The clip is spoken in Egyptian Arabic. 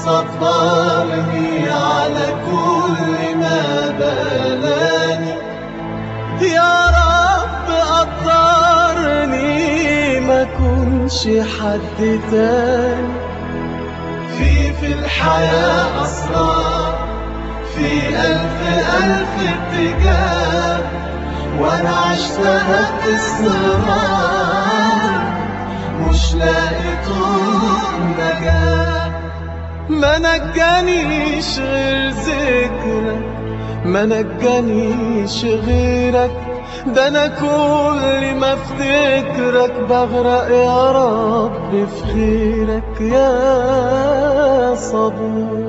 صبرني على كل ما بلاني يا رب قدرني ما كنش حد تاني في في الحياة أسرار في ألف ألف اتجاه وأنا عشتها باستمرار مش لاقي طول نجاة ما نجانيش غير ذكرك ما نجانيش غيرك ده انا كل ما افتكرك بغرق يا رب في خيرك يا صبور